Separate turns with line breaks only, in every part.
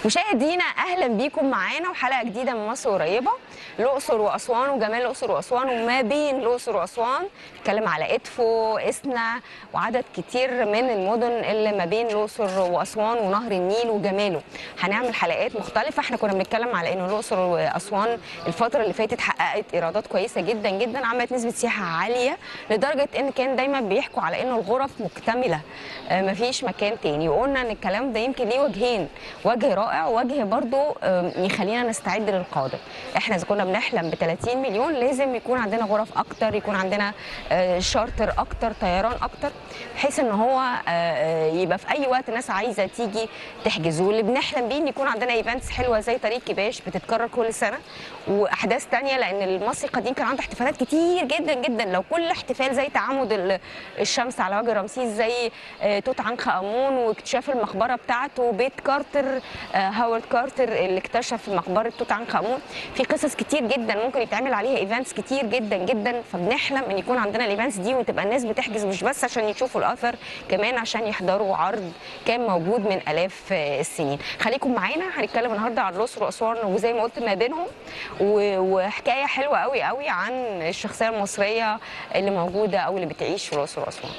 مشاهدينا اهلا بيكم معانا وحلقه جديده من مصر قريبه الاقصر واسوان وجمال الاقصر واسوان وما بين الاقصر واسوان نتكلم على ادفو اسنا وعدد كتير من المدن اللي ما بين الاقصر واسوان ونهر النيل وجماله هنعمل حلقات مختلفه احنا كنا بنتكلم على انه الاقصر واسوان الفتره اللي فاتت حققت ايرادات كويسه جدا جدا عملت نسبه سياحه عاليه لدرجه ان كان دايما بيحكوا على انه الغرف مكتمله آه، مفيش مكان تاني وقلنا ان الكلام ده يمكن ليه وجهين وجه رائع ووجه برضو آه، يخلينا نستعد للقادم احنا اذا كنا بنحلم ب 30 مليون لازم يكون عندنا غرف اكتر يكون عندنا آه، شارتر اكتر طيران اكتر بحيث ان هو آه، آه، يبقى في اي وقت الناس عايزه تيجي تحجز واللي بنحلم بيه ان يكون عندنا ايفنتس حلوه زي طريق كباش بتتكرر كل سنه واحداث تانية لان المصري القديم كان عنده احتفالات كتير جدا جدا لو كل احتفال زي تعامد ال- الشمس على وجه رمسيس زي آه، توت عنخ امون واكتشاف المقبره بتاعته بيت كارتر آه، هاورد كارتر اللي اكتشف مقبره توت عنخ امون في قصص كتير جدا ممكن يتعمل عليها ايفنتس كتير جدا جدا فبنحلم ان يكون عندنا الايفنتس دي وتبقى الناس بتحجز مش بس عشان يشوفوا الاثر كمان عشان يحضروا عرض كان موجود من الاف آه، السنين خليكم معانا هنتكلم النهارده عن الاقصر واسوان وزي ما قلت ما بينهم و- وحكايه حلوه قوي قوي عن الشخصيه المصريه اللي موجوده او اللي بتعيش في الاقصر واسوان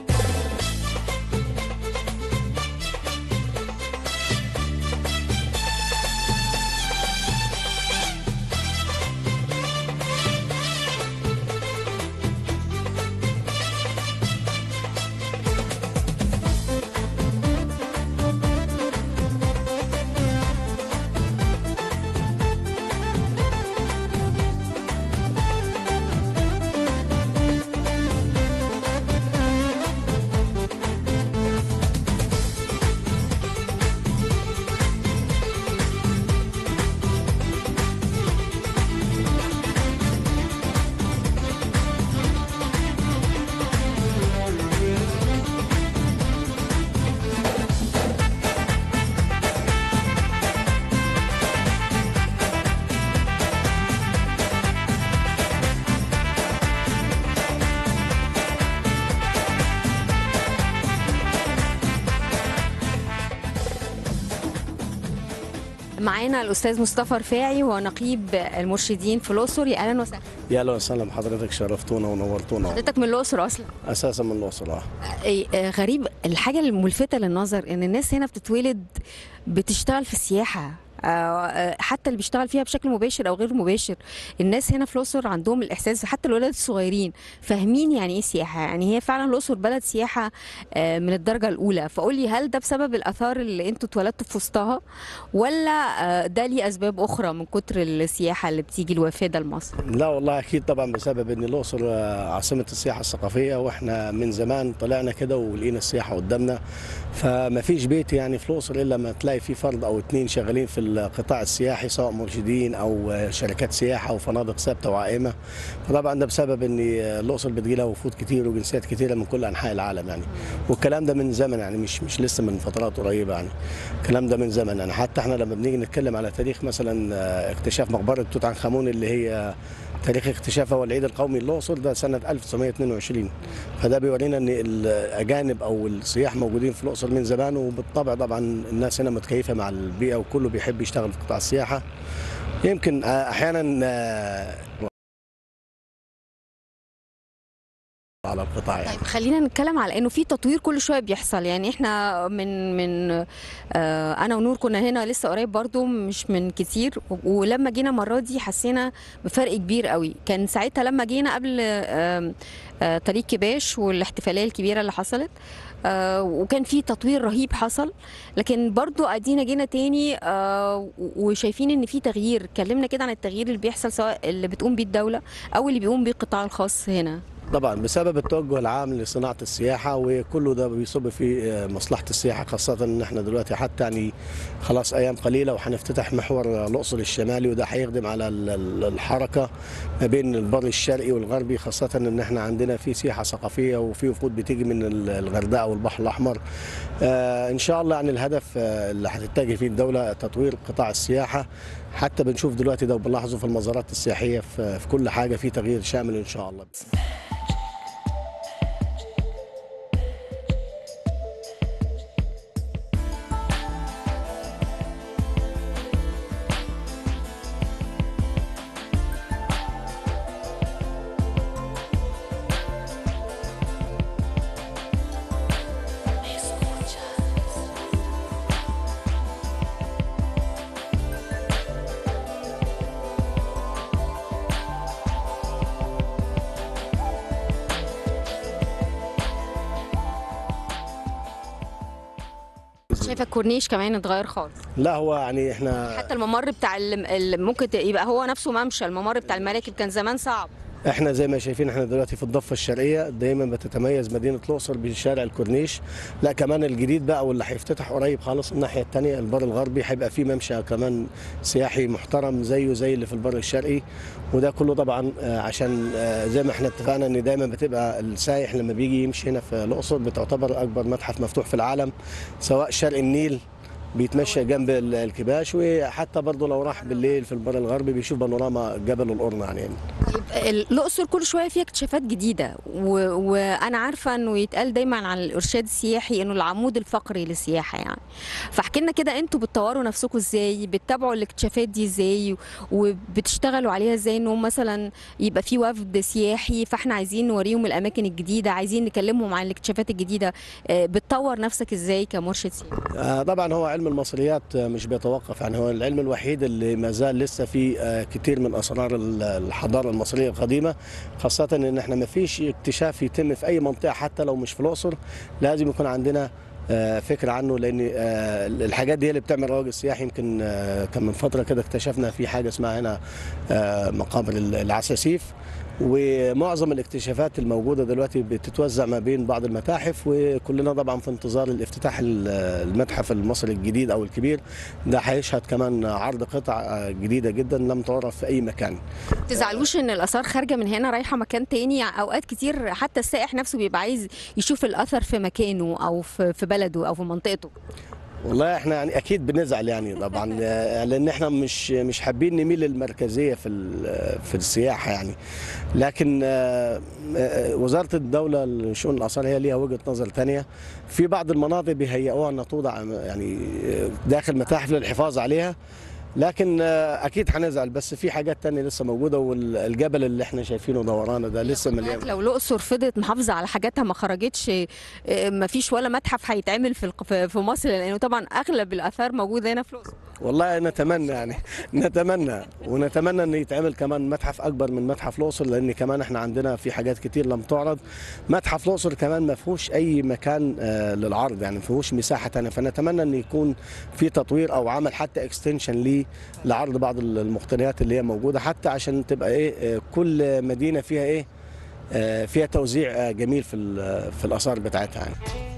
معانا الاستاذ مصطفى رفاعي هو نقيب المرشدين في الاقصر يا اهلا وسهلا
يا اهلا وسهلا بحضرتك شرفتونا ونورتونا
حضرتك من الاقصر اصلا
اساسا من الاقصر اه
إيه، آه، غريب الحاجه الملفته للنظر ان الناس هنا بتتولد بتشتغل في السياحه آه، آه، حتى اللي بيشتغل فيها بشكل مباشر او غير مباشر الناس هنا في الاقصر عندهم الاحساس حتى الولاد الصغيرين فاهمين يعني ايه سياحه يعني هي فعلا الاقصر بلد سياحه آه، من الدرجه الاولى فقول لي هل ده بسبب الاثار اللي انتوا اتولدتوا في وسطها ولا آه، ده ليه اسباب اخرى من كتر السياحه اللي بتيجي الوافده لمصر
لا والله اكيد طبعا بسبب ان الاقصر آه، عاصمه السياحه الثقافيه واحنا من زمان طلعنا كده ولقينا السياحه قدامنا فما فيش بيت يعني في الاقصر الا ما تلاقي فيه فرد او اتنين شغالين في القطاع السياحي سواء مرشدين او آه، شركات سياحه او فنادق ثابته وعائمه فطبعا ده بسبب ان آه، الاقصر بتجي لها وفود كتير وجنسيات كتيره من كل انحاء العالم يعني والكلام ده من زمن يعني مش مش لسه من فترات قريبه يعني الكلام ده من زمن يعني حتى احنا لما بنيجي نتكلم على تاريخ مثلا آه، اكتشاف مقبره توت عنخ امون اللي هي تاريخ اكتشافها والعيد القومي للاقصر ده سنه 1922 فده بيورينا ان الاجانب او السياح موجودين في الاقصر من زمان وبالطبع طبعا الناس هنا متكيفه مع البيئه وكله بيحب يشتغل في قطاع السياحه يمكن آه، احيانا آه، على القطاع يعني.
طيب خلينا نتكلم على انه في تطوير كل شويه بيحصل يعني احنا من من آه انا ونور كنا هنا لسه قريب برضو مش من كتير و- ولما جينا المره دي حسينا بفرق كبير قوي كان ساعتها لما جينا قبل آه آه طريق كباش والاحتفاليه الكبيره اللي حصلت آه وكان في تطوير رهيب حصل لكن برضو ادينا جينا تاني آه وشايفين ان في تغيير اتكلمنا كده عن التغيير اللي بيحصل سواء اللي بتقوم بيه الدوله او اللي بيقوم بيه القطاع الخاص هنا
طبعا بسبب التوجه العام لصناعه السياحه وكله ده بيصب في آه، مصلحه السياحه خاصه ان احنا دلوقتي حتى يعني خلاص ايام قليله وهنفتتح محور الاقصر الشمالي وده هيخدم على ال- ال- الحركه ما بين البر الشرقي والغربي خاصه ان احنا عندنا في سياحه ثقافيه وفي وفود بتيجي من ال- الغردقه والبحر الاحمر آه ان شاء الله يعني الهدف آه، اللي هتتجه فيه الدوله تطوير قطاع السياحه حتى بنشوف دلوقتي ده وبنلاحظه في المزارات السياحيه في في كل حاجه في تغيير شامل ان شاء الله
شايفه الكورنيش كمان اتغير خالص
لا هو يعني احنا
حتى الممر بتاع ال- ال- ممكن ت- يبقى هو نفسه ممشى الممر بتاع المراكب كان زمان صعب
احنا زي ما شايفين احنا دلوقتي في الضفه الشرقيه دايما بتتميز مدينه الاقصر بشارع الكورنيش لا كمان الجديد بقى واللي هيفتتح قريب خالص الناحيه الثانيه البر الغربي هيبقى فيه ممشى كمان سياحي محترم زيه زي اللي في البر الشرقي وده كله طبعا آه، عشان آه، زي ما احنا اتفقنا ان دايما بتبقى السايح لما بيجي يمشي هنا في الاقصر بتعتبر اكبر متحف مفتوح في العالم سواء شرق النيل بيتمشى جنب ال- الكباش وحتى برضه لو راح بالليل في البر الغربي بيشوف بانوراما جبل القرن يعني
طيب ال- الاقصر كل شويه فيها اكتشافات جديده و... وانا عارفه انه يتقال دايما عن الارشاد السياحي انه العمود الفقري للسياحه يعني فاحكي لنا كده انتوا بتطوروا نفسكم ازاي بتتابعوا الاكتشافات دي ازاي وبتشتغلوا عليها ازاي انه مثلا يبقى في وفد سياحي فاحنا عايزين نوريهم الاماكن الجديده عايزين نكلمهم عن الاكتشافات الجديده آه، بتطور نفسك ازاي كمرشد سياحي
آه، طبعا هو علم المصريات آه، مش بيتوقف يعني هو العلم الوحيد اللي ما زال لسه فيه آه، كتير من اسرار ال- الحضاره المصريه القديمه خاصه ان احنا ما فيش اكتشاف يتم في اي منطقه حتى لو مش في الاقصر لازم يكون عندنا آه، فكره عنه لان آه، الحاجات دي هي اللي بتعمل رواج السياحي يمكن آه، كان من فتره كده اكتشفنا في حاجه اسمها هنا آه، مقابر العساسيف ومعظم الاكتشافات الموجوده دلوقتي بتتوزع ما بين بعض المتاحف وكلنا طبعا في انتظار الافتتاح ال- المتحف المصري الجديد او الكبير ده هيشهد كمان عرض قطع جديده جدا لم تعرف في اي مكان
تزعلوش ان الاثار خارجه من هنا رايحه مكان تاني اوقات كتير حتى السائح نفسه بيبقى عايز يشوف الاثر في مكانه او في في بلده او في منطقته
والله احنا يعني اكيد بنزعل يعني طبعا آه، لان احنا مش مش حابين نميل للمركزيه في ال- في السياحه يعني لكن آه، آه، وزاره الدوله لشؤون الاثار هي ليها وجهه نظر ثانيه في بعض المناطق بيهيئوها انها توضع يعني آه، داخل متاحف للحفاظ عليها لكن آه، اكيد هنزعل بس في حاجات تانية لسه موجوده والجبل اللي احنا شايفينه دورانا ده لسه مليان
لو الاقصر فضلت محافظه على حاجاتها ما خرجتش ما فيش ولا متحف هيتعمل في الق- في في مصر لانه طبعا اغلب الاثار موجوده هنا في الاقصر
والله نتمنى يعني نتمنى ونتمنى ان يتعمل كمان متحف اكبر من متحف الاقصر لان كمان احنا عندنا في حاجات كتير لم تعرض متحف الاقصر كمان ما فيهوش اي مكان آه، للعرض يعني ما فيهوش مساحه ثانيه فنتمنى ان يكون في تطوير او عمل حتى اكستنشن ليه لعرض بعض المقتنيات اللي هي موجوده حتى عشان تبقى ايه آه، كل مدينه فيها ايه آه، فيها توزيع آه، جميل في ال- في الاثار بتاعتها يعني.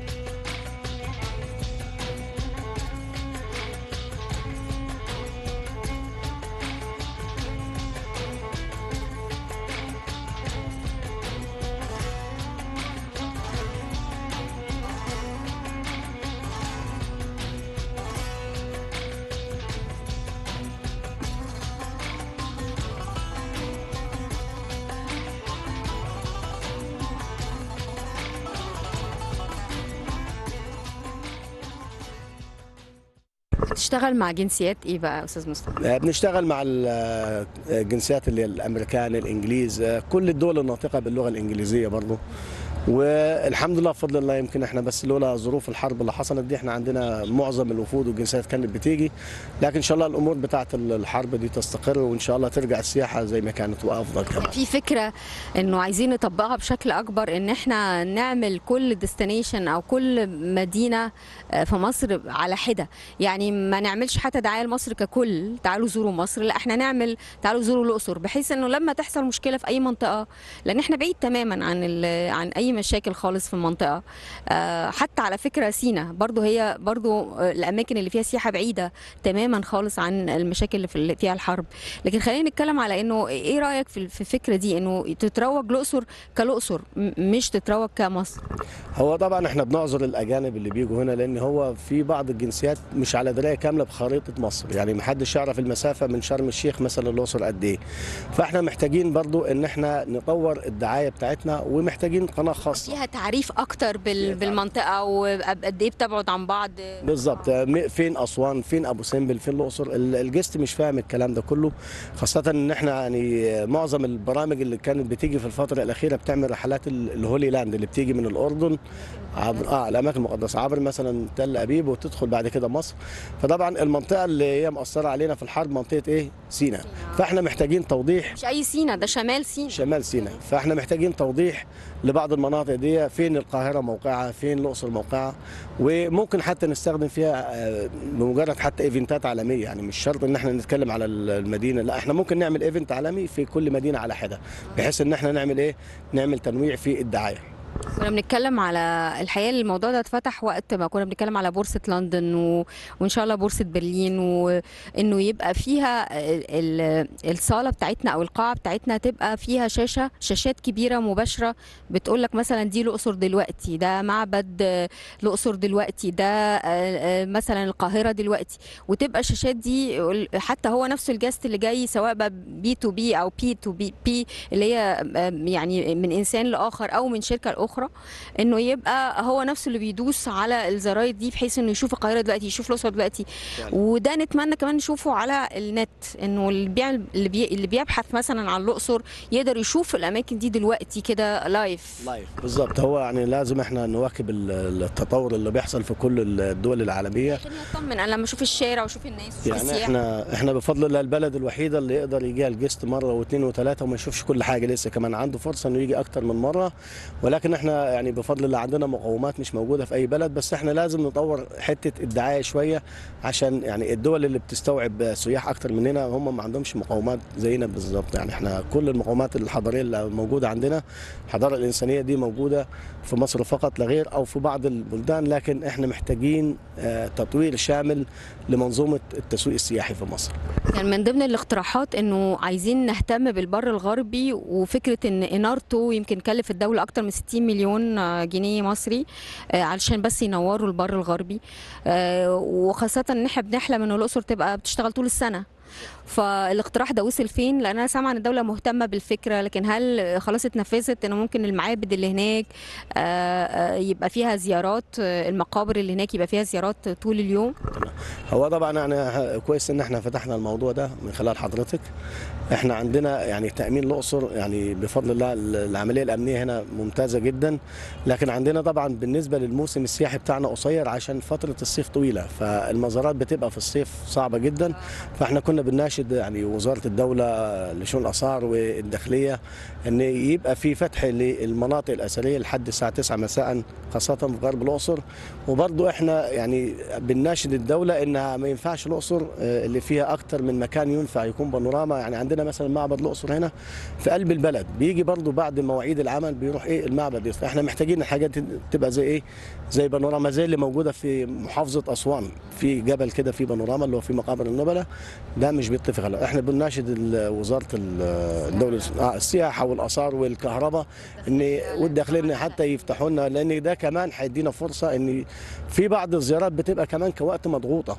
بتشتغل مع جنسيات ايه بقى يا استاذ مصطفى
آه، بنشتغل مع ال- الجنسيات اللي هي الامريكان الانجليز آه، كل الدول الناطقه باللغه الانجليزيه برضه والحمد لله بفضل الله يمكن احنا بس لولا ظروف الحرب اللي حصلت دي احنا عندنا معظم الوفود والجنسيات كانت بتيجي لكن ان شاء الله الامور بتاعت الحرب دي تستقر وان شاء الله ترجع السياحه زي ما كانت وافضل كمان
في فكره انه عايزين نطبقها بشكل اكبر ان احنا نعمل كل ديستنيشن او كل مدينه آه، في مصر على حده يعني ما نعملش حتى دعايه لمصر ككل تعالوا زوروا مصر لا احنا نعمل تعالوا زوروا الاقصر بحيث انه لما تحصل مشكله في اي منطقه لان احنا بعيد تماما عن ال- عن اي مشاكل خالص في المنطقه آه، حتى على فكره سينا برضو هي برضو آه، الاماكن اللي فيها سياحه بعيده تماما خالص عن المشاكل اللي في- اللي فيها الحرب لكن خلينا نتكلم على انه ايه رايك في في الفكره دي انه تتروج الاقصر كالاقصر م- مش تتروج كمصر
هو طبعا احنا بنعذر الاجانب اللي بيجوا هنا لان هو في بعض الجنسيات مش على درايه كامله بخريطه مصر يعني محدش يعرف المسافه من شرم الشيخ مثلا الاقصر قد ايه فاحنا محتاجين برضو ان احنا نطور الدعايه بتاعتنا ومحتاجين قناه خاصه
فيها تعريف اكتر بال-
فيها تعريف.
بالمنطقه وقد ايه بتبعد عن بعض
بالظبط م- فين اسوان فين ابو سمبل فين الاقصر ال- الجست مش فاهم الكلام ده كله خاصه ان احنا يعني معظم البرامج اللي كانت بتيجي في الفتره الاخيره بتعمل رحلات ال- الهولي لاند اللي بتيجي من الاردن عبر اه الاماكن المقدسه عبر مثلا تل ابيب وتدخل بعد كده مصر فطبعا المنطقه اللي هي مأثره علينا في الحرب منطقه ايه سيناء فاحنا محتاجين توضيح
مش اي سينا ده شمال سينا
شمال سيناء فاحنا محتاجين توضيح لبعض المناطق دي فين القاهره موقعها فين الاقصر موقعها وممكن حتى نستخدم فيها آه، بمجرد حتى ايفنتات عالميه يعني مش شرط ان احنا نتكلم على المدينه لا احنا ممكن نعمل ايفنت عالمي في كل مدينه على حده بحيث ان احنا نعمل ايه نعمل تنويع في الدعايه
كنا بنتكلم على الحقيقه الموضوع ده اتفتح وقت ما كنا بنتكلم على بورصه لندن و... وان شاء الله بورصه برلين وانه يبقى فيها ال... ال- الصاله بتاعتنا او القاعه بتاعتنا تبقى فيها شاشه شاشات كبيره مباشره بتقول لك مثلا دي الاقصر دلوقتي ده معبد آه، الاقصر دلوقتي ده آه، آه، مثلا القاهره دلوقتي وتبقى الشاشات دي حتى هو نفسه الجاست اللي جاي سواء بقى بي تو بي او بي تو بي بي اللي هي آه، يعني من انسان لاخر او من شركه لاخرى انه يبقى هو نفسه اللي بيدوس على الزراير دي بحيث انه يشوف القاهره دلوقتي يشوف الاقصر دلوقتي
يعني.
وده نتمنى كمان نشوفه على النت انه اللي بيعمل اللي, بي اللي بيبحث مثلا عن الاقصر يقدر يشوف الاماكن دي دلوقتي كده لايف
لايف بالظبط هو يعني لازم احنا نواكب ال- التطور اللي بيحصل في كل الدول العالميه
عشان يطمن انا لما اشوف الشارع واشوف الناس واشوف
يعني
السياحه
احنا احنا بفضل الله البلد الوحيده اللي يقدر يجيها الجست مره واثنين وثلاثه وما يشوفش كل حاجه لسه كمان عنده فرصه انه يجي اكتر من مره ولكن احنا يعني بفضل الله عندنا مقومات مش موجوده في اي بلد بس احنا لازم نطور حته الدعايه شويه عشان يعني الدول اللي بتستوعب سياح اكتر مننا هم ما عندهمش مقومات زينا بالظبط يعني احنا كل المقومات الحضاريه اللي موجوده عندنا الحضاره الانسانيه دي موجوده في مصر فقط لا غير او في بعض البلدان لكن احنا محتاجين آه، تطوير شامل لمنظومه التسويق السياحي في مصر
يعني من ضمن الاقتراحات انه عايزين نهتم بالبر الغربي وفكره ان انارته يمكن كلف الدوله اكتر من 60 مليون آه، جنيه مصري آه، علشان بس ينوروا البر الغربي آه، وخاصه ان احنا بنحلم ان الاقصر تبقى بتشتغل طول السنه فالاقتراح ده وصل فين لان انا سامعه ان الدوله مهتمه بالفكره لكن هل خلاص اتنفذت ان ممكن المعابد اللي هناك آه، آه، يبقى فيها زيارات آه، المقابر اللي هناك يبقى فيها زيارات طول اليوم
هو طبعا يعني كويس ان احنا فتحنا الموضوع ده من خلال حضرتك احنا عندنا يعني تامين الاقصر يعني بفضل الله العمليه الامنيه هنا ممتازه جدا لكن عندنا طبعا بالنسبه للموسم السياحي بتاعنا قصير عشان فتره الصيف طويله فالمزارات بتبقى في الصيف صعبه جدا فاحنا كنا بنناشد يعني وزاره الدوله لشؤون الاثار والداخليه ان يبقى في فتح للمناطق الاثريه لحد الساعه 9 مساء خاصه في غرب الاقصر وبرضو احنا يعني بنناشد الدوله انها ما ينفعش الاقصر آه، اللي فيها اكتر من مكان ينفع يكون بانوراما يعني عندنا مثلا معبد الاقصر هنا في قلب البلد بيجي برضو بعد مواعيد العمل بيروح ايه المعبد دي فاحنا محتاجين الحاجات دي تبقى زي ايه زي بانوراما زي اللي موجوده في محافظه اسوان في جبل كده في بانوراما اللي هو في مقابر النبله ده مش بيتفق عليه احنا بنناشد ال- وزاره ال- الدوله آه، السياحه والاثار والكهرباء ان والداخليه ان حتى يفتحوا لنا لان ده كمان هيدينا فرصه ان في بعض الزيارات بتبقى كمان كوقت مضغوطه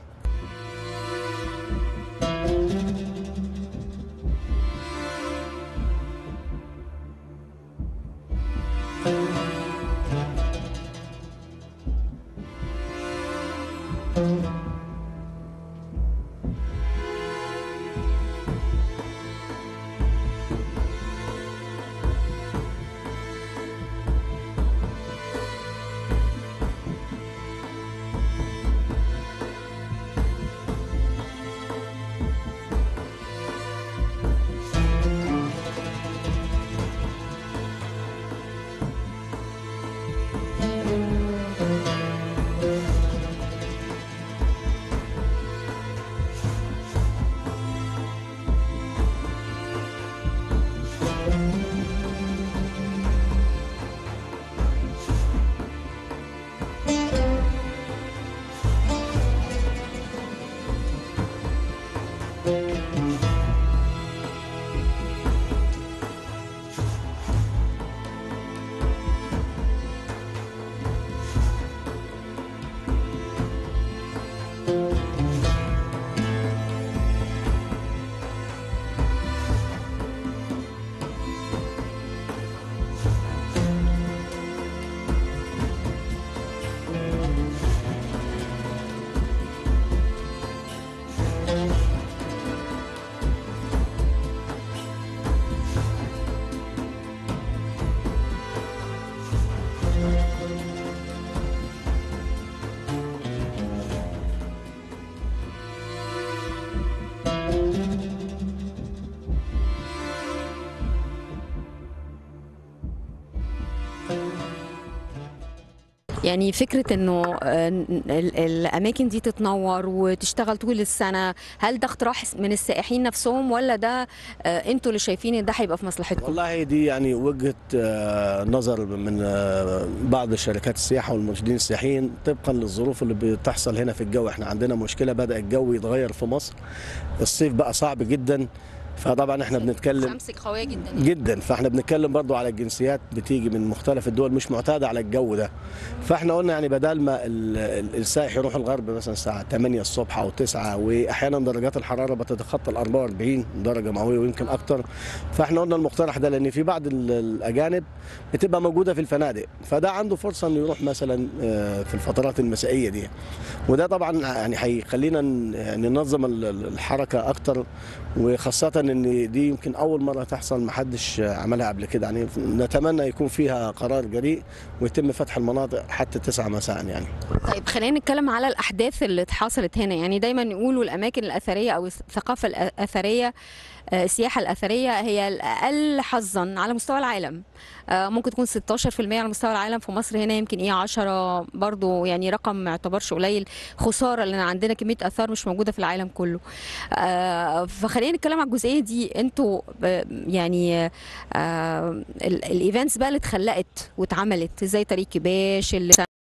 يعني فكره انه آه، ال- الاماكن دي تتنور وتشتغل طول السنه هل ده اقتراح من السائحين نفسهم ولا ده آه، انتوا اللي شايفين ان ده هيبقى في مصلحتكم
والله دي يعني وجهه آه، نظر من آه، بعض شركات السياحه والمرشدين السياحيين طبقا للظروف اللي بتحصل هنا في الجو احنا عندنا مشكله بدا الجو يتغير في مصر الصيف بقى صعب جدا فطبعا احنا بنتكلم
شمس قويه جدا
جدا فاحنا بنتكلم برضو على الجنسيات بتيجي من مختلف الدول مش معتاده على الجو ده فاحنا قلنا يعني بدل ما ال- ال- السائح يروح الغرب مثلا الساعه 8 الصبح او 9 واحيانا درجات الحراره بتتخطى ال 44 درجه مئويه ويمكن اكتر فاحنا قلنا المقترح ده لان في بعض ال- الاجانب بتبقى موجوده في الفنادق فده عنده فرصه انه يروح مثلا آه، في الفترات المسائيه دي وده طبعا يعني هيخلينا ن- يعني ننظم ال- ال- الحركه اكتر وخاصه ان دي يمكن اول مره تحصل ما حدش عملها قبل كده يعني نتمنى يكون فيها قرار جريء ويتم فتح المناطق حتى 9 مساء يعني
طيب خلينا نتكلم على الاحداث اللي حصلت هنا يعني دايما يقولوا الاماكن الاثريه او الثقافه الاثريه آه، السياحه الاثريه هي الاقل حظا على مستوى العالم آه، ممكن تكون 16% على مستوى العالم في مصر هنا يمكن ايه 10 برضو يعني رقم ما يعتبرش قليل خساره لان عندنا كميه اثار مش موجوده في العالم كله آه، فخلينا نتكلم على الجزئيه دي انتوا آه، يعني آه، ال- الايفنتس بقى اللي اتخلقت واتعملت زي طريق كباش اللي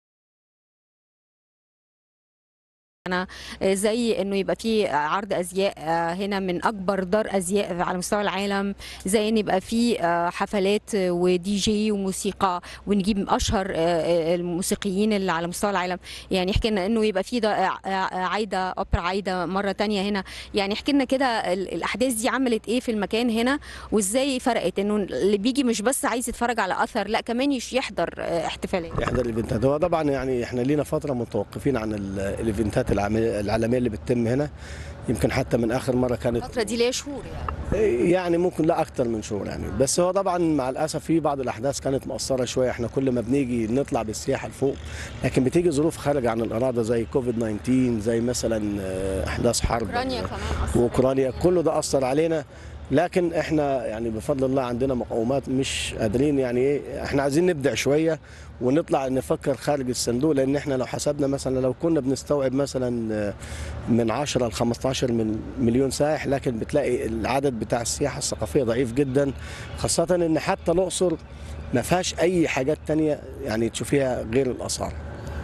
زي انه يبقى في عرض ازياء آه، هنا من اكبر دار ازياء على مستوى العالم زي ان يبقى في آه، حفلات ودي جي وموسيقى ونجيب اشهر آه، آه، الموسيقيين اللي على مستوى العالم يعني احكي لنا انه يبقى في دا- آه، آه، عايده اوبرا عايده مره تانية هنا يعني احكي لنا كده ال- الاحداث دي عملت ايه في المكان هنا وازاي فرقت انه اللي بيجي مش بس عايز يتفرج على اثر لا كمان يش- يحضر آه، احتفالات
يحضر الايفنتات هو طبعا يعني احنا لينا فتره متوقفين عن ال- الايفنتات العام- العالميه اللي بتتم هنا يمكن حتى من اخر مره كانت
الفتره دي ليها شهور يعني
يعني ممكن لا اكتر من شهور يعني بس هو طبعا مع الاسف في بعض الاحداث كانت مؤثره شويه احنا كل ما بنيجي نطلع بالسياحه لفوق لكن بتيجي ظروف خارجه عن الاراده زي كوفيد 19 زي مثلا آه، احداث حرب
اوكرانيا
آه،
كمان أثرت.
واوكرانيا كله ده اثر علينا لكن احنا يعني بفضل الله عندنا مقومات مش قادرين يعني ايه احنا عايزين نبدع شويه ونطلع نفكر خارج الصندوق لان احنا لو حسبنا مثلا لو كنا بنستوعب مثلا آه، من 10 ل 15 من مليون سائح لكن بتلاقي العدد بتاع السياحه الثقافيه ضعيف جدا خاصه ان حتى الاقصر ما فيهاش اي حاجات تانية يعني تشوفيها غير الاثار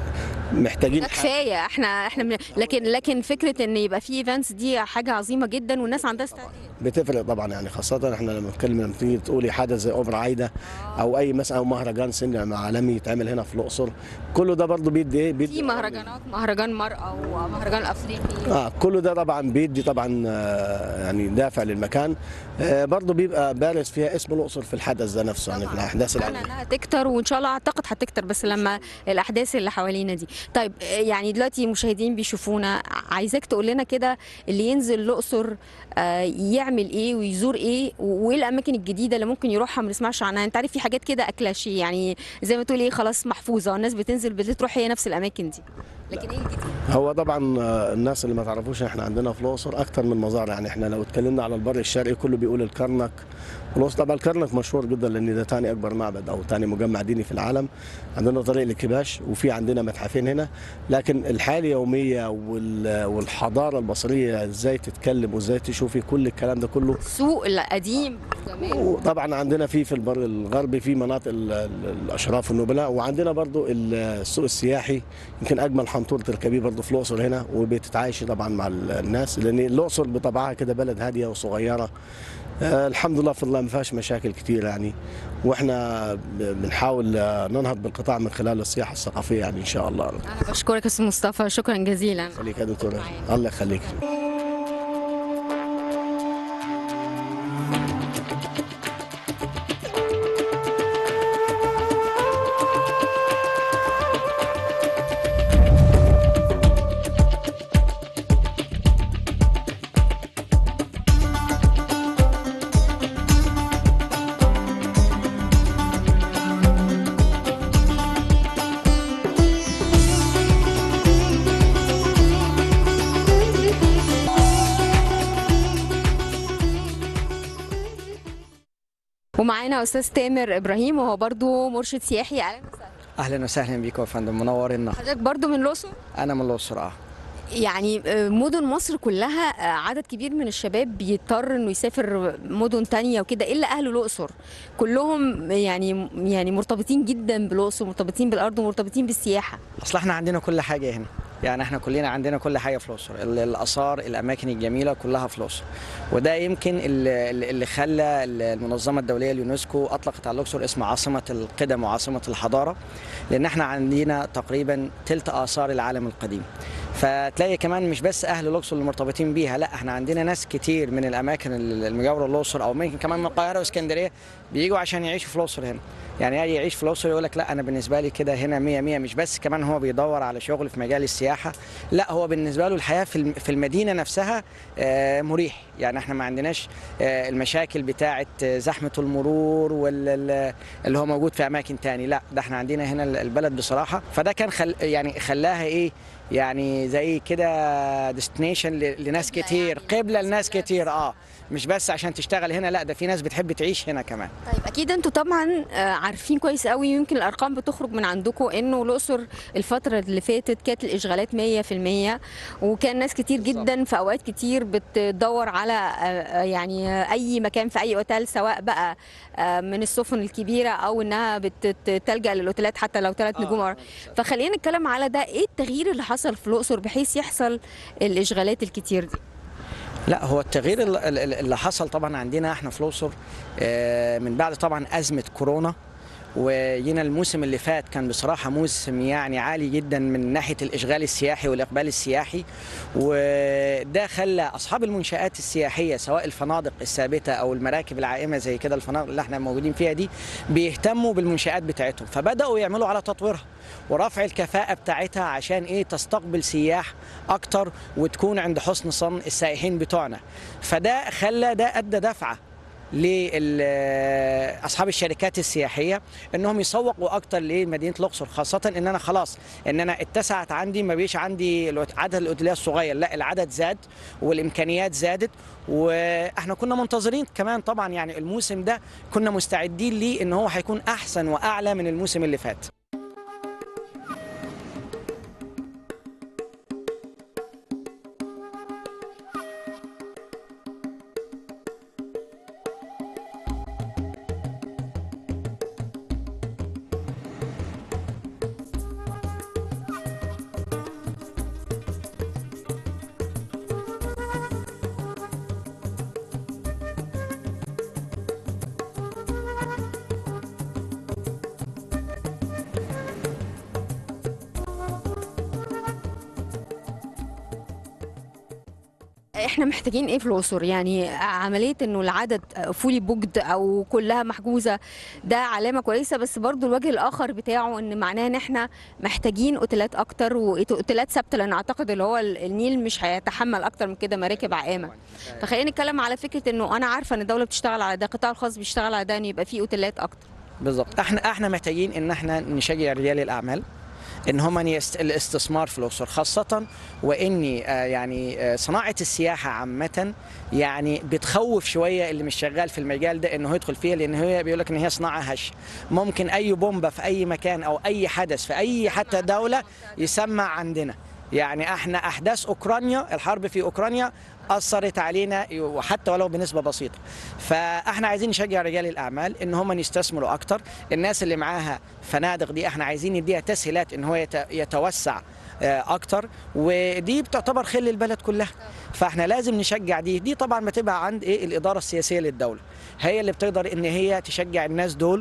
محتاجين
ده كفايه احنا احنا من... لكن لكن فكره ان يبقى في ايفنتس دي حاجه عظيمه جدا والناس عندها استعداد
بتفرق طبعا يعني خاصة احنا لما نتكلم لما تيجي تقولي حدث زي اوبرا عايدة او اي مثلا او مهرجان سينما عالمي يتعمل هنا في الاقصر كله ده برضه بيدي ايه بيدي
في مهرجانات مهرجان مرأة ومهرجان افريقي
اه كله ده طبعا بيدي طبعا آه، يعني دافع للمكان آه برضه بيبقى بارز فيها اسم الاقصر في الحدث ده نفسه يعني في الاحداث
أتمنى
العالمية
انها تكتر وان شاء الله اعتقد هتكتر بس لما الاحداث اللي حوالينا دي طيب آه، يعني دلوقتي المشاهدين بيشوفونا عايزاك تقول لنا كده اللي ينزل الاقصر آه، يعمل ايه ويزور ايه وايه الاماكن الجديده اللي ممكن يروحها ما نسمعش عنها انت عارف في حاجات كده اكلاشي يعني زي ما تقول ايه خلاص محفوظه الناس بتنزل بتروح هي نفس الاماكن دي لكن ايه الجديد
هو طبعا آه، الناس اللي ما تعرفوش احنا عندنا في الاقصر اكتر من مزار يعني احنا لو اتكلمنا على البر الشرقي كله بيقول الكرنك والاقصر طبعا الكرنك مشهور جدا لان ده تاني اكبر معبد او تاني مجمع ديني في العالم عندنا طريق الكباش وفي عندنا متحفين هنا لكن الحياه اليوميه وال- والحضاره المصريه ازاي تتكلم وازاي تشوفي كل الكلام ده كله
السوق القديم زمان
وطبعا عندنا في في البر الغربي في مناطق ال- ال- الاشراف النبلاء وعندنا برضو السوق السياحي يمكن اجمل حنطور تركبيه برضو في الاقصر هنا وبتتعايشي طبعا مع ال- الناس لان الاقصر بطبعها كده بلد هاديه وصغيره آه الحمد لله في الله ما فيهاش مشاكل كتير يعني واحنا ب- بنحاول آه، ننهض بالقطاع من خلال السياحه الثقافيه يعني ان شاء الله
انا بشكرك يا استاذ مصطفى شكرا جزيلا
خليك يا دكتور
معانا.
الله يخليك
ومعانا استاذ تامر ابراهيم وهو برضو مرشد سياحي اهلا وسهلا
اهلا وسهلا بيكم يا فندم منورنا
حضرتك برضو من الاقصر
انا من الاقصر اه
يعني آه، مدن مصر كلها آه، عدد كبير من الشباب بيضطر انه يسافر مدن تانية وكده الا اهل الاقصر كلهم يعني يعني مرتبطين جدا بالاقصر مرتبطين بالارض ومرتبطين بالسياحه
اصل احنا عندنا كل حاجه هنا يعني احنا كلنا عندنا كل حاجه في الاقصر ال- الاثار الاماكن الجميله كلها في الاقصر وده يمكن اللي, اللي خلى المنظمه الدوليه اليونسكو اطلقت على الاقصر اسم عاصمه القدم وعاصمه الحضاره لان احنا عندنا تقريبا تلت اثار العالم القديم فتلاقي كمان مش بس اهل الاقصر اللي مرتبطين بيها لا احنا عندنا ناس كتير من الاماكن المجاوره للاقصر او ممكن كمان من القاهره واسكندريه بيجوا عشان يعيشوا في الاقصر هنا يعني يجي يعيش في الاقصر يقول لك لا انا بالنسبه لي كده هنا 100 100 مش بس كمان هو بيدور على شغل في مجال السياحه لا هو بالنسبه له الحياه في الم- في المدينه نفسها آه، مريح يعني احنا ما عندناش آه، المشاكل بتاعه آه، زحمه المرور واللي هو موجود في اماكن تاني لا ده احنا عندنا هنا البلد بصراحه فده كان خل يعني خلاها ايه يعني زي كده ديستنيشن لناس
قبلة
كتير
يعني
قبله لناس
لناس
كتير اه مش بس عشان تشتغل هنا لا ده في ناس بتحب تعيش هنا كمان
طيب اكيد انتوا طبعا آه، عارفين كويس قوي يمكن الارقام بتخرج من عندكم انه الاقصر الفتره اللي فاتت كانت الاشغالات 100% وكان ناس كتير جدا في اوقات كتير بتدور على آه، آه، يعني آه، اي مكان في اي اوتيل سواء بقى آه، من السفن الكبيره او انها بتلجا للاوتيلات حتى لو ثلاث نجوم فخلينا نتكلم على ده ايه التغيير اللي حصل في الاقصر بحيث يحصل الاشغالات الكتير دي
لا هو التغيير ال- ال- اللي حصل طبعا عندنا احنا في الاقصر آه، من بعد طبعا ازمه كورونا وجينا الموسم اللي فات كان بصراحة موسم يعني عالي جدا من ناحية الإشغال السياحي والإقبال السياحي وده خلى أصحاب المنشآت السياحية سواء الفنادق الثابتة أو المراكب العائمة زي كده الفنادق اللي احنا موجودين فيها دي بيهتموا بالمنشآت بتاعتهم فبدأوا يعملوا على تطويرها ورفع الكفاءة بتاعتها عشان إيه تستقبل سياح أكتر وتكون عند حسن ظن السائحين بتوعنا فده خلى ده أدى دفعة لاصحاب الشركات السياحيه انهم يسوقوا اكتر لمدينه الاقصر خاصه ان انا خلاص ان انا اتسعت عندي ما بيش عندي الوت- عدد الاوتيلات الصغير لا العدد زاد والامكانيات زادت واحنا كنا منتظرين كمان طبعا يعني الموسم ده كنا مستعدين ليه ان هو هيكون احسن واعلى من الموسم اللي فات
احنا محتاجين ايه في الاقصر يعني عمليه انه العدد فولي بوكد او كلها محجوزه ده علامه كويسه بس برضو الوجه الاخر بتاعه ان معناه ان احنا محتاجين اوتيلات اكتر واوتيلات ثابته لان اعتقد اللي هو النيل مش هيتحمل اكتر من كده مراكب عائمه فخلينا نتكلم على فكره انه انا عارفه ان الدوله بتشتغل على ده القطاع الخاص بيشتغل على ده ان يبقى فيه اوتيلات اكتر
بالظبط احنا احنا محتاجين ان احنا نشجع رجال الاعمال ان هم يست... الاستثمار في الاقصر خاصه واني آه، يعني آه، صناعه السياحه عامه يعني بتخوف شويه اللي مش شغال في المجال ده انه يدخل فيها لان هي بيقول لك ان هي صناعه هش ممكن اي بومبه في اي مكان او اي حدث في اي حتى دوله يسمع عندنا يعني احنا احداث اوكرانيا الحرب في اوكرانيا اثرت علينا وحتى ولو بنسبه بسيطه فاحنا عايزين نشجع رجال الاعمال ان هم يستثمروا اكتر الناس اللي معاها فنادق دي احنا عايزين نديها تسهيلات ان هو يت- يتوسع آه، اكتر ودي بتعتبر خل البلد كلها فاحنا لازم نشجع دي دي طبعا بتبقى عند ايه الاداره السياسيه للدوله هي اللي بتقدر ان هي تشجع الناس دول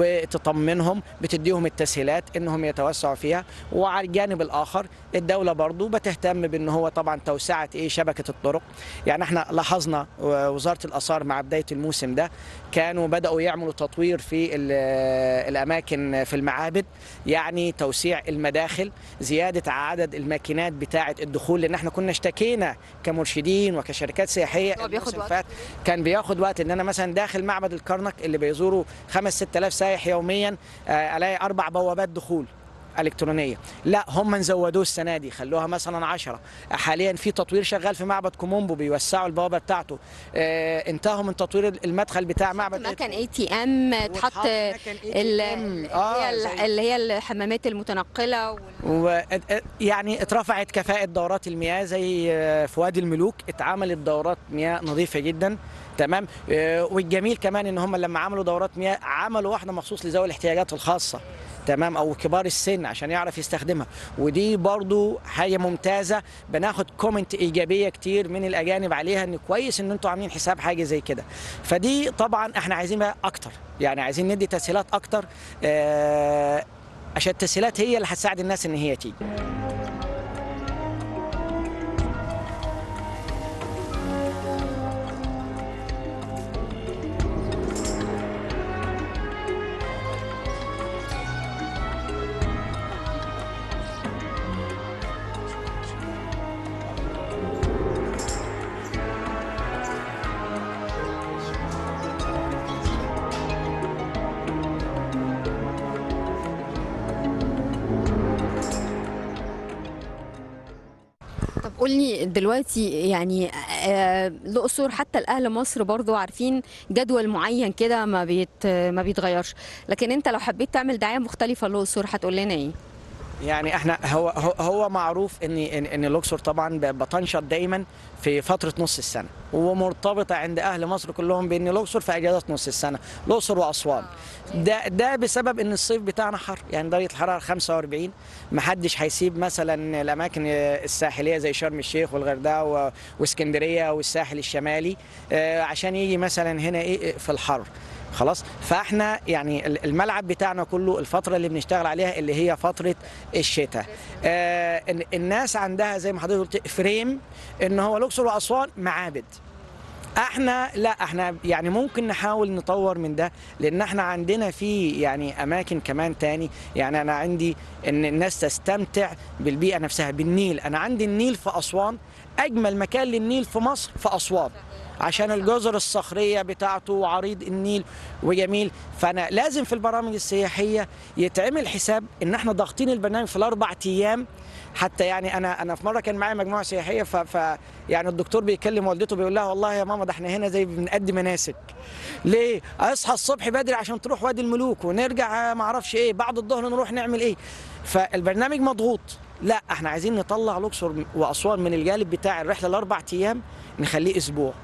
وتطمنهم بتديهم التسهيلات انهم يتوسعوا فيها وعلى الجانب الاخر الدوله برضو بتهتم بان هو طبعا توسعه ايه شبكه الطرق يعني احنا لاحظنا وزاره الاثار مع بدايه الموسم ده كانوا بداوا يعملوا تطوير في ال- الاماكن في المعابد يعني توسيع المداخل زياده عدد الماكينات بتاعه الدخول لان احنا كنا اشتكينا كمرشدين وكشركات سياحيه
هو بياخد
الموسم
وقت
فات كان بياخد وقت ان انا مثلا داخل معبد الكرنك اللي بيزوروا 5 6000 سايح يوميا آه، الاقي اربع بوابات دخول الكترونيه لا هم زودوه السنه دي خلوها مثلا 10 حاليا في تطوير شغال في معبد كومومبو بيوسعوا البوابه بتاعته آه انتهوا من تطوير المدخل بتاع معبد
مكان اي تي ام تحط
واتحط مكان
ال-
ATM. آه،
هي ال-
زي-
اللي هي الحمامات المتنقله وال-
و يعني اترفعت كفاءة دورات المياه زي آه، في وادي الملوك اتعملت دورات مياه نظيفة جدا تمام آه، والجميل كمان ان هم لما عملوا دورات مياه عملوا واحدة مخصوص لذوي الاحتياجات الخاصة تمام او كبار السن عشان يعرف يستخدمها ودي برضو حاجه ممتازه بناخد كومنت ايجابيه كتير من الاجانب عليها ان كويس ان انتوا عاملين حساب حاجه زي كده فدي طبعا احنا عايزين بقى اكتر يعني عايزين ندي تسهيلات اكتر آه، عشان التسهيلات هي اللي هتساعد الناس ان هي تيجي
طب قولي دلوقتي يعني آه، الاقصر حتى الاهل مصر برضو عارفين جدول معين كده ما بيت ما بيتغيرش لكن انت لو حبيت تعمل دعايه مختلفه للاقصر هتقول لنا ايه
يعني احنا هو هو, هو معروف ان ان, إن الاقصر طبعا ب- بتنشط دايما في فتره نص السنه ومرتبطه عند اهل مصر كلهم بان الاقصر في اجازات نص السنه الاقصر واسوان ده ده بسبب ان الصيف بتاعنا حر يعني درجه الحراره 45 محدش هيسيب مثلا الاماكن الساحليه زي شرم الشيخ والغردقه و- واسكندريه والساحل الشمالي آه، عشان يجي مثلا هنا ايه في الحر خلاص فاحنا يعني ال- الملعب بتاعنا كله الفتره اللي بنشتغل عليها اللي هي فتره الشتاء آه ال- الناس عندها زي ما حضرتك قلت فريم ان هو الاقصر واسوان معابد احنا لا احنا يعني ممكن نحاول نطور من ده لان احنا عندنا في يعني اماكن كمان تاني يعني انا عندي ان الناس تستمتع بالبيئه نفسها بالنيل انا عندي النيل في اسوان اجمل مكان للنيل في مصر في اسوان عشان الجزر الصخريه بتاعته وعريض النيل وجميل فانا لازم في البرامج السياحيه يتعمل حساب ان احنا ضاغطين البرنامج في الاربع ايام حتى يعني انا انا في مره كان معايا مجموعه سياحيه ف, ف يعني الدكتور بيكلم والدته بيقول لها والله يا ماما ده احنا هنا زي بنأدي مناسك ليه اصحى الصبح بدري عشان تروح وادي الملوك ونرجع ما اعرفش ايه بعد الظهر نروح نعمل ايه فالبرنامج مضغوط لا احنا عايزين نطلع الاقصر واسوان من الجانب بتاع الرحله الاربع ايام نخليه اسبوع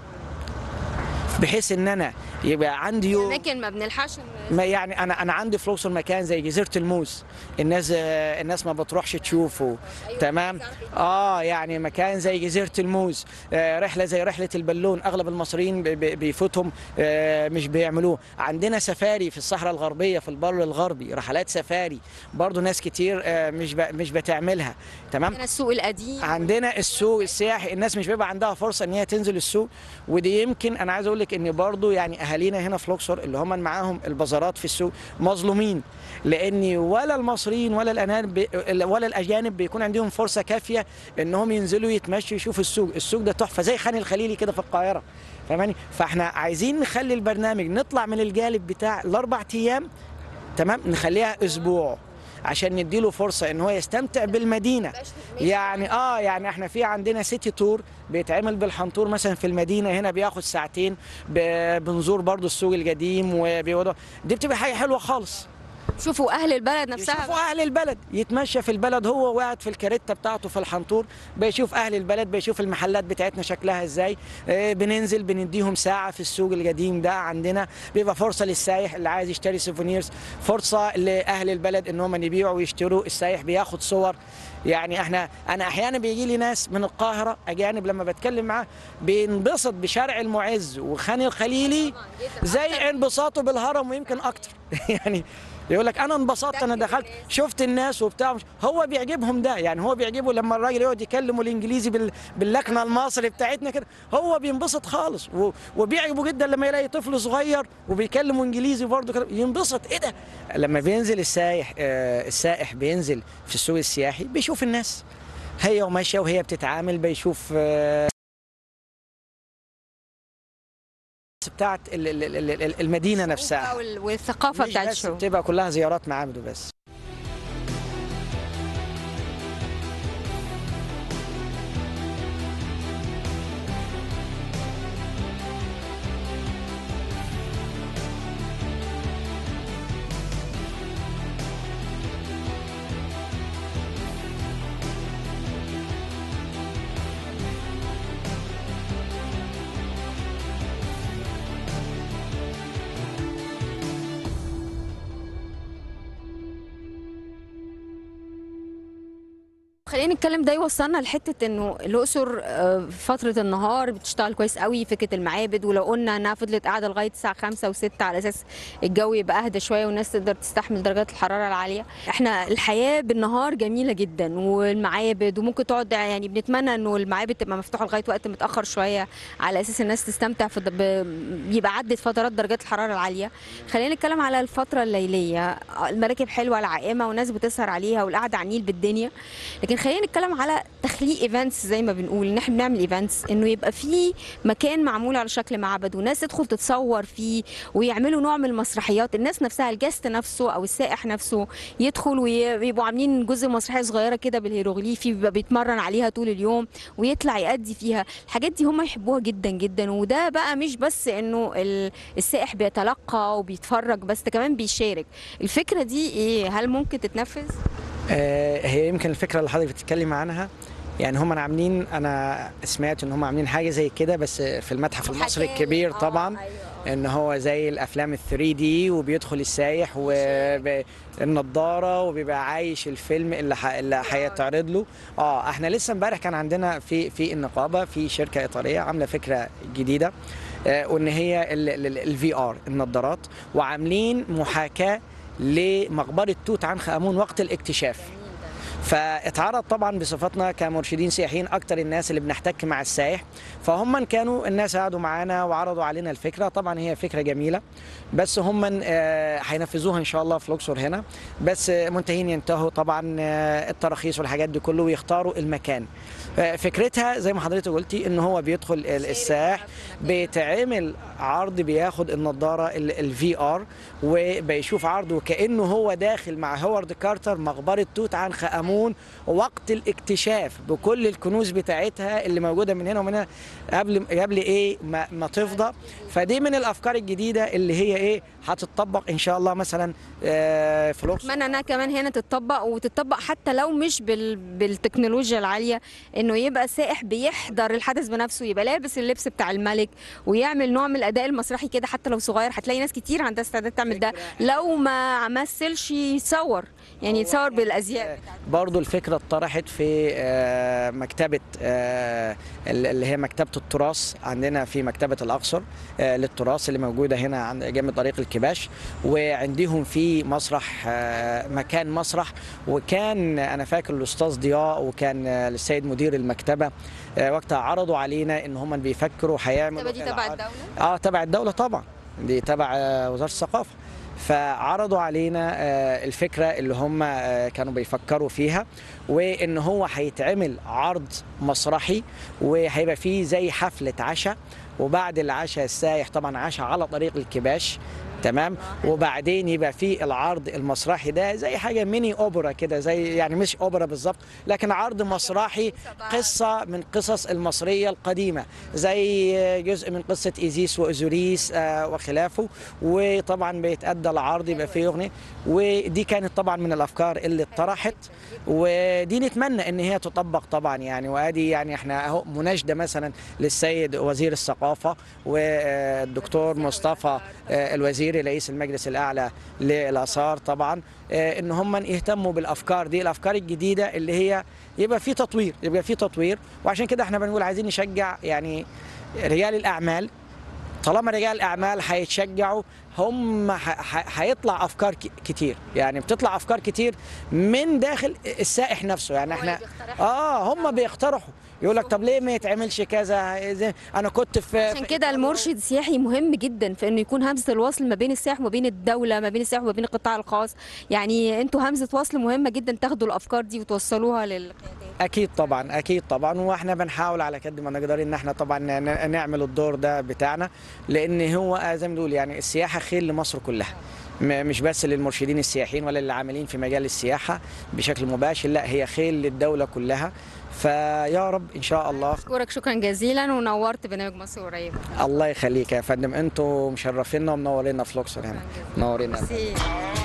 بحيث ان انا يبقى عندي يوم
اماكن ما بنلحقش
ما يعني انا انا عندي في الاقصر مكان زي جزيره الموز الناس آه، الناس ما بتروحش تشوفه تمام اه يعني مكان زي جزيره الموز آه رحله زي رحله البالون اغلب المصريين بي- بي- بيفوتهم آه مش بيعملوه عندنا سفاري في الصحراء الغربيه في البر الغربي رحلات سفاري برضو ناس كتير آه مش ب- مش بتعملها تمام
عندنا السوق القديم
عندنا السوق السياحي الناس مش بيبقى عندها فرصه ان هي تنزل السوق ودي يمكن انا عايز اقول لك ان برضو يعني اهالينا هنا في الاقصر اللي هم معاهم البازارات في السوق مظلومين لان ولا المصريين ولا الاجانب بي- ولا الاجانب بيكون عندهم فرصه كافيه انهم ينزلوا يتمشوا يشوفوا السوق السوق ده تحفه زي خان الخليلي كده في القاهره فاهماني فاحنا عايزين نخلي البرنامج نطلع من الجانب بتاع الاربع ايام تمام نخليها اسبوع عشان نديله فرصه ان هو يستمتع بالمدينه يعني اه يعني احنا في عندنا سيتي تور بيتعمل بالحنطور مثلا في المدينه هنا بياخد ساعتين ب- بنزور برضو السوق القديم وبيقعدوا دي بتبقى حاجه حلوه خالص
شوفوا اهل البلد نفسها
يشوفوا اهل البلد يتمشى في البلد هو وقاعد في الكاريتا بتاعته في الحنطور بيشوف اهل البلد بيشوف المحلات بتاعتنا شكلها ازاي آه، بننزل بنديهم ساعه في السوق القديم ده عندنا بيبقى فرصه للسايح اللي عايز يشتري سوفونيرز فرصه لاهل البلد ان هم يبيعوا ويشتروا السايح بياخد صور يعني احنا انا احيانا بيجي لي ناس من القاهره اجانب لما بتكلم معاه بينبسط بشارع المعز وخان الخليلي زي انبساطه بالهرم ويمكن اكتر يعني يقول لك انا انبسطت انا دخلت شفت الناس وبتاع مش- هو بيعجبهم ده يعني هو بيعجبه لما الراجل يقعد يكلمه الانجليزي بال... باللكنه المصري بتاعتنا كده هو بينبسط خالص و... وبيعجبه جدا لما يلاقي طفل صغير وبيكلمه انجليزي برضه كده ينبسط ايه ده لما بينزل السائح آه السائح بينزل في السوق السياحي بيشوف الناس هي وماشيه وهي بتتعامل بيشوف آه بتاعت ال- ال- ال- ال- المدينه نفسها
وال- والثقافه
مش
بتاعت
بس
الشغل
بتبقى كلها زيارات معابد وبس
خلينا نتكلم ده يوصلنا لحته انه الاقصر آه، في فتره النهار بتشتغل كويس قوي فكره المعابد ولو قلنا انها فضلت قاعده لغايه الساعه 5 و6 على اساس الجو يبقى اهدى شويه والناس تقدر تستحمل درجات الحراره العاليه احنا الحياه بالنهار جميله جدا والمعابد وممكن تقعد يعني بنتمنى انه المعابد تبقى مفتوحه لغايه وقت متاخر شويه على اساس الناس تستمتع في ب... يبقى عدت فترات درجات الحراره العاليه خلينا نتكلم على الفتره الليليه المراكب حلوه العائمه والناس بتسهر عليها والقعده على النيل بالدنيا لكن خلينا نتكلم على تخليق ايفنتس زي ما بنقول ان احنا بنعمل ايفنتس انه يبقى في مكان معمول على شكل معبد وناس تدخل تتصور فيه ويعملوا نوع من المسرحيات الناس نفسها الجست نفسه او السائح نفسه يدخل ويبقوا عاملين جزء مسرحيه صغيره كده بالهيروغليفي بيبقى بيتمرن عليها طول اليوم ويطلع يأدي فيها الحاجات دي هم يحبوها جدا جدا وده بقى مش بس انه ال- السائح بيتلقى وبيتفرج بس ده كمان بيشارك الفكره دي ايه هل ممكن تتنفذ
آه، هي يمكن الفكره اللي حضرتك بتتكلم عنها يعني هم عاملين انا سمعت ان هم عاملين حاجه زي كده بس في المتحف المصري الكبير طبعا ان هو زي الافلام ال 3 دي وبيدخل السايح والنضاره وبيبقى عايش الفيلم اللي ح... اللي هيتعرض له اه احنا لسه امبارح كان عندنا في في النقابه في شركه ايطاليه عامله فكره جديده آه وان هي الفي ار النضارات وعاملين محاكاه لمقبره توت عنخ امون وقت الاكتشاف فاتعرض طبعا بصفتنا كمرشدين سياحيين اكتر الناس اللي بنحتك مع السائح فهم كانوا الناس قعدوا معانا وعرضوا علينا الفكره طبعا هي فكره جميله بس هم آه، هينفذوها ان شاء الله في الاقصر هنا بس آه، منتهين ينتهوا طبعا آه، التراخيص والحاجات دي كله ويختاروا المكان آه، فكرتها زي ما حضرتك قلتي ان هو بيدخل ال- السائح بيتعمل عرض بياخد النضاره الفي ار وبيشوف عرض وكانه هو داخل مع هوارد كارتر مقبره توت عنخ امون وقت الاكتشاف بكل الكنوز بتاعتها اللي موجوده من هنا ومن هنا قبل قبل ايه ما, ما تفضى فدي من الافكار الجديده اللي هي ايه هتطبق ان شاء الله مثلا آه، في الاقصر
اتمنى انها كمان هنا تتطبق وتتطبق حتى لو مش بال... بالتكنولوجيا العاليه انه يبقى سائح بيحضر الحدث بنفسه يبقى لابس اللبس بتاع الملك ويعمل نوع من الاداء المسرحي كده حتى لو صغير هتلاقي ناس كتير عندها استعداد تعمل ده لو ما مثلش يصور يعني يتصور بالازياء
برضو الفكرة اتطرحت في آه، مكتبة آه، اللي هي مكتبة التراث عندنا في مكتبة الأقصر آه، للتراث اللي موجودة هنا عند جنب طريق الكباش وعندهم في مسرح آه، مكان مسرح وكان أنا فاكر الأستاذ ضياء وكان آه، السيد مدير المكتبة آه، وقتها عرضوا علينا إن هم بيفكروا هيعملوا
المكتبه دي تبع
العرض-
الدوله
اه تبع الدولة طبعا دي تبع آه، وزارة الثقافة فعرضوا علينا آه، الفكرة اللي هم آه، كانوا بيفكروا فيها وان هو هيتعمل عرض مسرحي وهيبقى فيه زي حفلة عشاء وبعد العشاء السايح طبعا عشاء على طريق الكباش تمام وبعدين يبقى في العرض المسرحي ده زي حاجه ميني اوبرا كده زي يعني مش اوبرا بالظبط لكن عرض مسرحي قصه من قصص المصريه القديمه زي جزء من قصه ايزيس واوزوريس آه، وخلافه وطبعا بيتادى العرض يبقى فيه اغنيه ودي كانت طبعا من الافكار اللي اتطرحت ودي نتمنى ان هي تطبق طبعا يعني وادي يعني احنا اهو مناشده مثلا للسيد وزير الثقافه والدكتور مصطفى آه، الوزير رئيس المجلس الاعلى للاثار طبعا آه، ان هم يهتموا بالافكار دي الافكار الجديده اللي هي يبقى في تطوير يبقى في تطوير وعشان كده احنا بنقول عايزين نشجع يعني رجال الاعمال طالما رجال الاعمال هيتشجعوا هم ح- ح- هيطلع افكار ك- كتير يعني بتطلع افكار كتير من داخل السائح نفسه يعني احنا اه هم بيقترحوا يقول لك طب ليه ما يتعملش كذا زي- انا كنت في
عشان
في
كده المرشد السياحي مهم جدا في انه يكون همزه الوصل ما بين السائح وما بين الدوله ما بين السائح وما بين القطاع الخاص يعني انتوا همزه وصل مهمه جدا تاخدوا الافكار دي وتوصلوها للقيادات
اكيد طبعا اكيد طبعا واحنا بنحاول على قد ما نقدر ان احنا طبعا ن- نعمل الدور ده بتاعنا لان هو زي ما بنقول يعني السياحه خير لمصر كلها م- مش بس للمرشدين السياحيين ولا اللي عاملين في مجال السياحه بشكل مباشر لا هي خير للدوله كلها فيا رب ان شاء الله
اشكرك شكرا جزيلا ونورت برنامج مصر قريب
الله يخليك يا فندم انتوا مشرفينا ومنورينا في الاقصر هنا منورينا
ميرسي.